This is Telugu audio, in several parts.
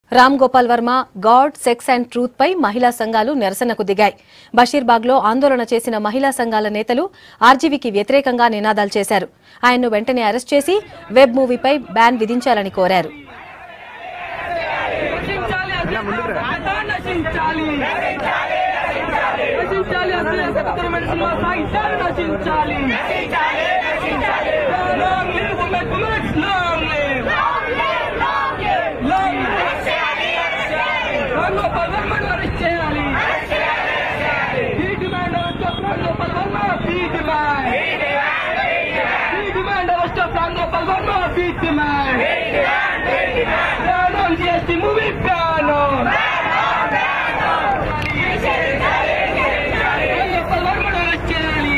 Ram Gopal Varma God sex and truth పై మహిళా సంఘాలు నిరసనకు దిగాయి బషీర్బాగ్ లో ఆందోళన చేసిన మహిళా సంఘాల నేతలు ఆర్జీవీకి వ్యతిరేకంగా నినాదాలు చేశారు ఆయన్ను వెంటనే అరెస్ట్ చేసి వెబ్ మూవీపై బ్యాన్ విధించాలని కోరారు నశించాలి నశించాలి నశించాలి అసలు సత్యమైన సినిమా సాహిత్యాలు నశించాలి Long live women, women, long live. Long live. Ramgopal వర్మను అరెస్ట్ చేయాలి ఈ demand arrest of Ramgopal Varma be demand ఈ demand arrest of Ramgopal Varma be demand ban GST movie ban Ramgopal వర్మను అరెస్ట్ చేయాలి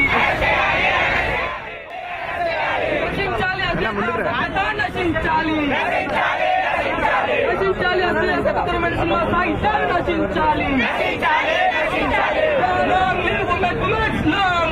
నశించాలి అసలు నశించాలి నశించాలి అసలు సత్యమైన సినిమా సాహిత్యాలు నశించాలి Long live women, women, long